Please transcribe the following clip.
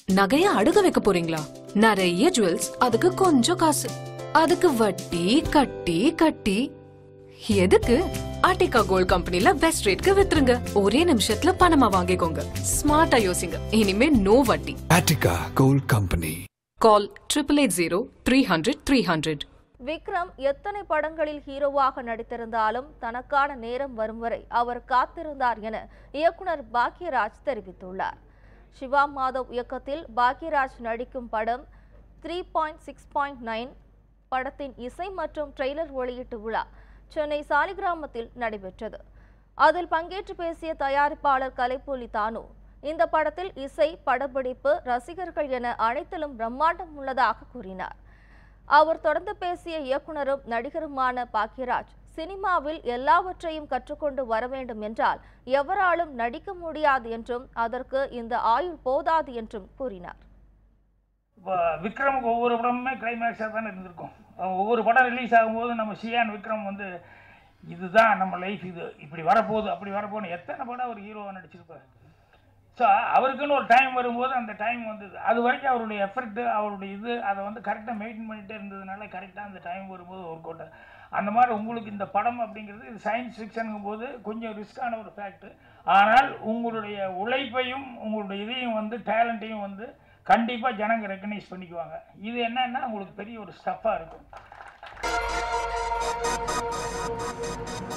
நகைய அடுக்க வைக்க போறீங்களா நிறைய ஜுவல்ஸ் அதுக்கு கொஞ்சம் காசு அதுக்கு வட்டி கட்டி கட்டி எதுக்கு ஆர்டிகா கோல்ட் கம்பெனில பெஸ்ட் ரேட்க்கு வித்துருங்க ஒரே நிமிஷத்துல பணமா வாங்கிக்கோங்க ஸ்மார்ட்டா யோசிங்க இனிமே நோ வட்டி Attica Gold Company. Call triple eight zero three hundred three hundred Vikram எத்தனை படங்களில் ஹீரோவாக நடித்திருந்தாலும் தனக்கான நேரம் வரும் வரை அவர் காத்திருந்தார் என இயக்குனர் பாக்யராஜ் தெரிவித்துள்ளார் சிவா மாதவ் இயக்கத்தில் பாக்யராஜ் நடிக்கும் படம் three point six point nine படத்தின் இசை மற்றும் ட்ரெய்லர் வெளியீட்டு விழா சென்னை சாலிகிராமத்தில் நடைபெற்றது அதில் பங்கேற்று பேசிய தயாரிப்பாளர் கலைப்புலி தானு இந்த படத்தில் இசை படப்பிடிப்பு ரசிகர்கள் என அனைத்திலும் பிரம்மாண்டம் உள்ளதாக கூறினார் அவர் தொடர்ந்து பேசிய இயக்குனரும் நடிகருமான பாக்யராஜ் சினிமாவில் எல்லாவற்றையும் கற்றுக்கொண்டு வர வேண்டும் என்றால் எவராலும் நடிக்க முடியாது என்றும் அதற்கு இந்த ஆயுள் போதாது என்றும் கூறினார் இப்போ விக்ரமுக்கு ஒவ்வொரு படமுமே கிளைமேக்ஸாக தானே இருந்திருக்கும் அவன் ஒவ்வொரு படம் ரிலீஸ் ஆகும்போது நம்ம சியான் விக்ரம் வந்து இதுதான் நம்ம லைஃப் இது இப்படி வரப்போகுது அப்படி வரப்போகுது எத்தனை படம் அவர் ஹீரோவாக நடிச்சிருப்பார் ஸோ அவருக்குன்னு ஒரு டைம் வரும்போது அந்த டைம் வந்தது அது வரைக்கும் அவருடைய எஃபர்ட்டு அவருடைய இது அதை வந்து கரெக்டாக மெயின்டைன் பண்ணிகிட்டே இருந்ததுனால கரெக்டாக அந்த டைம் வரும்போது ஒர்க் அவுட் அந்த மாதிரி உங்களுக்கு இந்த படம் அப்படிங்கிறது இது சயின்ஸ் ஃபிக்ஷனுங்கும் போது கொஞ்சம் ரிஸ்க்கான ஒரு ஃபேக்ட் ஆனால் உங்களுடைய உழைப்பையும் உங்களுடைய இதையும் வந்து டேலண்ட்டையும் வந்து கண்டிப்பாக ஜனங்க ரெக்கக்னைஸ் பண்ணிக்குவாங்க இது என்னன்னா உங்களுக்கு பெரிய ஒரு ஸ்டஃப்பாக இருக்கும்